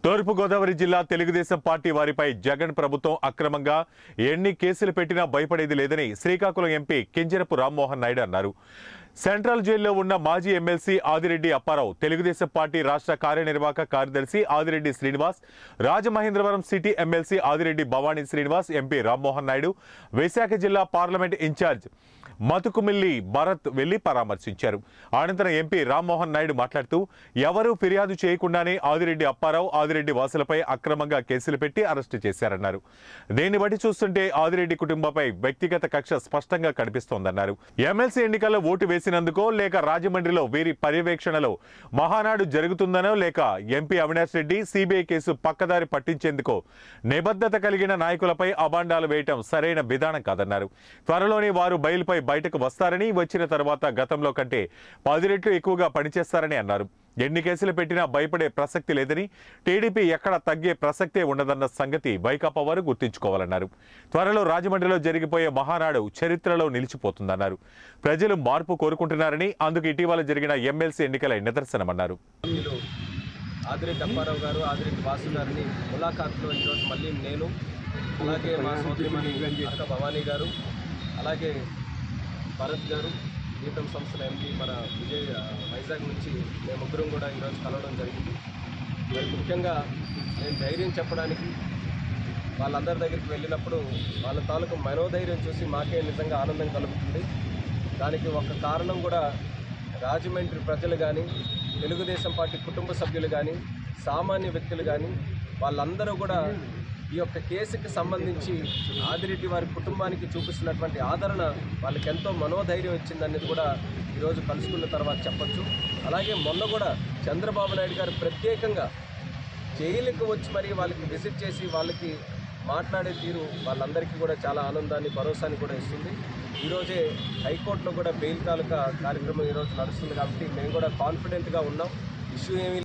తూర్పుగోదావరి జిల్లా తెలుగుదేశం పార్టీ వారిపై జగన్ ప్రభుత్వం అక్రమంగా ఎన్ని కేసులు పెట్టినా భయపడేది లేదని శ్రీకాకుళం ఎంపీ కింజరపు రామ్మోహన్ నాయుడు అన్నారు సెంట్రల్ జైల్లో ఉన్న మాజీ ఎమ్మెల్సీ ఆదిరెడ్డి అప్పారావు తెలుగుదేశం పార్టీ రాష్ట్ర కార్యనిర్వాహక కార్యదర్శి Adireddy Srinivas Rajamahendravaram city MLC Adireddy Bhavani Srinivas MP Rammohan Naidu Visakha జిల్లా పార్లమెంట్ ఇన్ఛార్జ్ మతుకుమిల్లి భరత్ వెళ్లి పరామర్శించారు అనంతరం ఎంపీ రామ్మోహన్ నాయుడు మాట్లాడుతూ ఎవరూ ఫిర్యాదు చేయకుండానే ఆదిరెడ్డి అప్పారావు ఆదిరెడ్డి వాసులపై అక్రమంగా కేసులు పెట్టి అరెస్టు చేశారన్నారు దీన్ని బట్టి చూస్తుంటే ఆదిరెడ్డి కుటుంబంపై వ్యక్తిగత కక్ష స్పష్టంగా కనిపిస్తోందన్నారు ఎమ్మెల్సీ ఎన్నికల్లో ఓటు వేసినందుకో లేక రాజమండ్రిలో వీరి పర్యవేక్షణలో మహానాడు జరుగుతుందనో లేక MP Avinash Reddy CBI case పక్కదారి పట్టించేందుకో నిబద్ధత కలిగిన నాయకులపై అబాండాలు వేయటం సరైన విధానం కాదన్నారు త్వరలోనే వారు బయలుపై బయటకు వస్తారని వచ్చిన తర్వాత గతంలో కంటే పది రెట్లు ఎక్కువగా పనిచేస్తారని అన్నారు ఎన్ని కేసులు పెట్టినా భయపడే ప్రసక్తి లేదని టీడీపీ ఎక్కడ తగ్గే ప్రసక్తే ఉండదన్న సంగతి వైకాపా వారు గుర్తుంచుకోవాలన్నారు త్వరలో రాజమండ్రిలో జరిగిపోయే మహానాడు చరిత్రలో నిలిచిపోతుందన్నారు ప్రజలు మార్పు కోరుకుంటున్నారని అందుకు ఇటీవల జరిగిన ఎమ్మెల్సీ ఎన్నికల నిదర్శనమన్నారు సభ్యులు ఆదిరెడ్డి అప్పారావు గారు ఆదిరెడ్డి వాసు గారిని ములాఖాత్లో ఈరోజు మళ్ళీ నేను అలాగే మా సోదరిమణి అక్క భవానీ గారు అలాగే భరత్ గారు గీతం సంస్థల ఎంపీ మన విజయ్ ఆ, వైజాగ్ నుంచి మేము ముగ్గురం కూడా ఈరోజు కలవడం జరిగింది మరి ముఖ్యంగా నేను ధైర్యం చెప్పడానికి వాళ్ళందరి దగ్గరికి వెళ్ళినప్పుడు వాళ్ళ తాలూకు మనోధైర్యం చూసి మాకే నిజంగా ఆనందం కలుగుతుంది దానికి ఒక కారణం కూడా రాజమండ్రి ప్రజలు కానీ తెలుగుదేశం పార్టీ కుటుంబ సభ్యులు కానీ సామాన్య వ్యక్తులు కానీ వాళ్ళందరూ కూడా ఈ యొక్క కేసుకి సంబంధించి ఆదిరెడ్డి వారి కుటుంబానికి చూపిస్తున్నటువంటి ఆదరణ వాళ్ళకి ఎంతో మనోధైర్యం ఇచ్చిందనేది కూడా ఈరోజు కలుసుకున్న తర్వాత చెప్పొచ్చు అలాగే మొన్న కూడా చంద్రబాబు నాయుడు గారు ప్రత్యేకంగా జైలుకి వచ్చి మరి వాళ్ళకి విజిట్ చేసి వాళ్ళకి మాట్లాడే తీరు వాళ్ళందరికీ కూడా చాలా ఆనందాన్ని భరోసాని కూడా ఇస్తుంది ఈరోజే హైకోర్టులో కూడా బెయిల్ తాలూకా కార్యక్రమం ఈరోజు నడుస్తుంది కాబట్టి మేము కూడా కాన్ఫిడెంట్గా ఉన్నాం ఇష్యూ ఏమీ